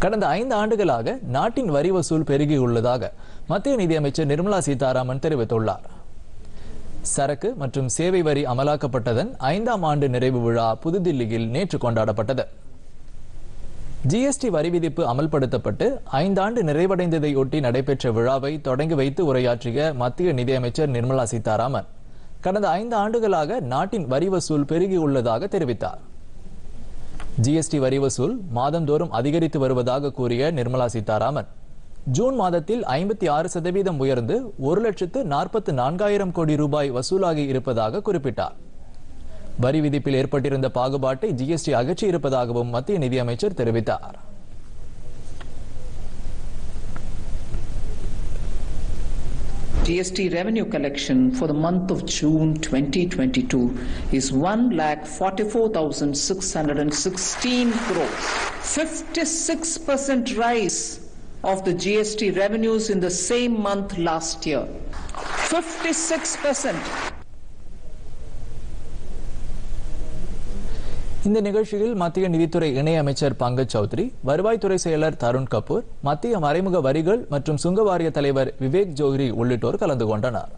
கடந்த ஐந்து ஆண்டுகளாக நாட்டின் வரி வசூல் பெருகியுள்ளதாக மத்திய நிதியமைச்சர் நிர்மலா சீதாராமன் தெரிவித்துள்ளார் சரக்கு மற்றும் சேவை வரி அமலாக்கப்பட்டதன் ஐந்தாம் ஆண்டு நிறைவு விழா புதுதில்லியில் நேற்று கொண்டாடப்பட்டது ஜிஎஸ்டி வரி விதிப்பு அமல்படுத்தப்பட்டு ஐந்தாண்டு நிறைவடைந்ததை ஒட்டி நடைபெற்ற விழாவை தொடங்கி வைத்து உரையாற்றிய மத்திய நிதியமைச்சர் நிர்மலா சீதாராமன் கடந்த ஐந்து ஆண்டுகளாக நாட்டின் வரி வசூல் பெருகியுள்ளதாக தெரிவித்தார் ஜிஎஸ்டி வரி வசூல் மாதந்தோறும் அதிகரித்து வருவதாக கூறிய நிர்மலா சீதாராமன் ஜூன் மாதத்தில் ஐம்பத்தி ஆறு சதவீதம் உயர்ந்து ஒரு லட்சத்து நாற்பத்து நான்காயிரம் கோடி ரூபாய் வசூலாகி இருப்பதாக குறிப்பிட்டார் வரி விதிப்பில் ஏற்பட்டிருந்த பாகுபாட்டை ஜிஎஸ்டி அகற்றி இருப்பதாகவும் மத்திய நிதியமைச்சர் தெரிவித்தார் GST revenue collection for the month of June 2022 is 1,44,616 crores. 56% rise of the GST revenues in the same month last year. 56%. இந்த நிகழ்ச்சியில் மத்திய நிதித்துறை இணையமைச்சர் பங்கஜ் சௌத்ரி வருவாய்த்துறை செயலர் தருண் கபூர் மத்திய மறைமுக வரிகள் மற்றும் சுங்க வாரிய தலைவர் விவேக் ஜோஹ்ரி உள்ளிட்டோர் கலந்து கொண்டனர்